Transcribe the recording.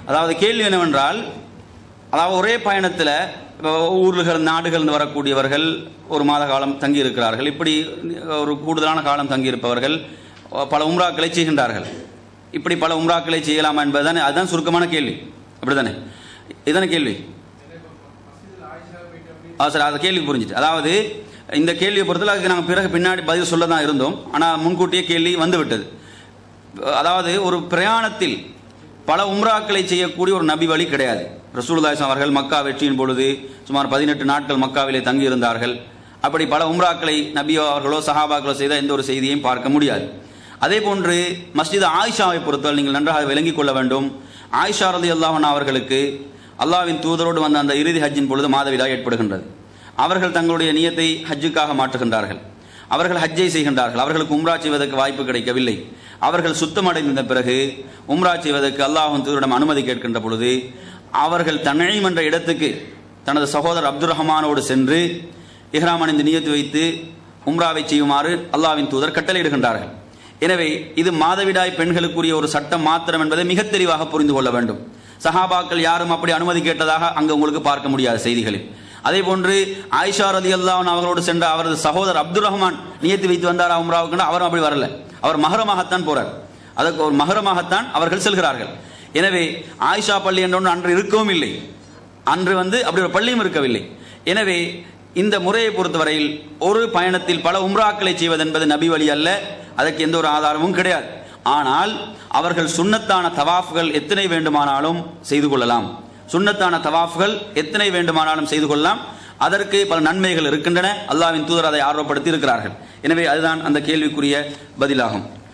அதாவது கேள்வி என்னவென்றால் அதாவது ஒரே பயணத்தில் இப்போ ஊர்கள் நாடுகள் வரக்கூடியவர்கள் ஒரு மாத காலம் தங்கி இருக்கிறார்கள் இப்படி ஒரு கூடுதலான காலம் தங்கியிருப்பவர்கள் பல உம்ராக்களை செய்கின்றார்கள் இப்படி பல உம்ராக்களை செய்யலாமா என்பதுதான் அதுதான் சுருக்கமான கேள்வி அப்படிதானே இதுதானே கேள்வி ஆ சார் அந்த கேள்வி புரிஞ்சுட்டு அதாவது இந்த கேள்வியை பொறுத்தல அதுக்கு நாங்கள் பிறகு பின்னாடி பதில் சொல்ல தான் இருந்தோம் ஆனால் முன்கூட்டியே கேள்வி வந்து விட்டது அதாவது ஒரு பிரயாணத்தில் பல உம்ராக்களை செய்யக்கூடிய ஒரு நபி வழி கிடையாது ரசூலுல்லாஹி அவர்கள் மக்கா வெற்றியின் பொழுது சுமார் பதினெட்டு நாட்கள் மக்காவிலே தங்கியிருந்தார்கள் அப்படி பல உம்ராக்களை நபியோ அவர்களோ சஹாபாக்களோ செய்த எந்த ஒரு செய்தியையும் பார்க்க முடியாது அதே போன்று மஸ்ஜித் ஆயிஷாவை பொறுத்தவரை நீங்கள் நன்றாக விளங்கிக் கொள்ள வேண்டும் ஆயிஷா ரதி அல்லாஹன் அவர்களுக்கு அல்லாவின் தூதரோடு வந்த அந்த இறுதி ஹஜ்ஜின் பொழுது மாதவிடா ஏற்படுகின்றது அவர்கள் தங்களுடைய நியத்தை ஹஜ்ஜுக்காக மாற்றுகின்றார்கள் அவர்கள் ஹஜ்ஜை செய்கின்றார்கள் அவர்களுக்கு உம்ரா செய்வதற்கு வாய்ப்பு கிடைக்கவில்லை அவர்கள் சுத்தமடைந்த பிறகு உம்ரா செய்வதற்கு அல்லாஹும் தூதரிடம் அனுமதி கேட்கின்ற பொழுது அவர்கள் தன்னையும் என்ற இடத்துக்கு தனது சகோதரர் அப்துல் ரஹ்மானோடு சென்று இஹ்ராம் அணிந்து நியத்து வைத்து உம்ராவை செய்யுமாறு அல்லாவின் தூதர் கட்டளையிடுகின்றார்கள் எனவே இது மாதவிடாய் பெண்களுக்குரிய ஒரு சட்டம் மாத்திரம் என்பதை மிக தெளிவாக புரிந்து கொள்ள வேண்டும் சஹாபாக்கள் யாரும் அப்படி அனுமதி கேட்டதாக அங்கு உங்களுக்கு பார்க்க முடியாத செய்திகளில் அதே போன்று ஆயிஷா ரதி அல்லாஹன் அவர்களோடு சென்ற அவரது சகோதரர் அப்துல் ரஹ்மான் நியத்து வைத்து வந்தார் உம்ராவுக்கு அவரும் அப்படி வரல அவர் மகரமாகத்தான் போறார் அதற்கு ஒரு மகரமாகத்தான் அவர்கள் செல்கிறார்கள் எனவே ஆயிஷா பள்ளி என்ற ஒன்று அன்று இருக்கவும் இல்லை அன்று வந்து அப்படி ஒரு பள்ளியும் இருக்கவில்லை எனவே இந்த முறையை பொறுத்தவரையில் ஒரு பயணத்தில் பல உம்ராக்களை செய்வது என்பது நபி வழி அல்ல அதற்கு எந்த ஒரு ஆதாரமும் கிடையாது ஆனால் அவர்கள் சுண்ணத்தான தவாஃப்கள் எத்தனை வேண்டுமானாலும் செய்து கொள்ளலாம் சுண்ணத்தான தவாஃப்கள் எத்தனை வேண்டுமானாலும் செய்து கொள்ளலாம் அதற்கு பல நன்மைகள் இருக்கின்றன அல்லாவின் தூதர் அதை ஆர்வப்படுத்தி இருக்கிறார்கள் எனவே அதுதான் அந்த கேள்விக்குரிய பதிலாகும்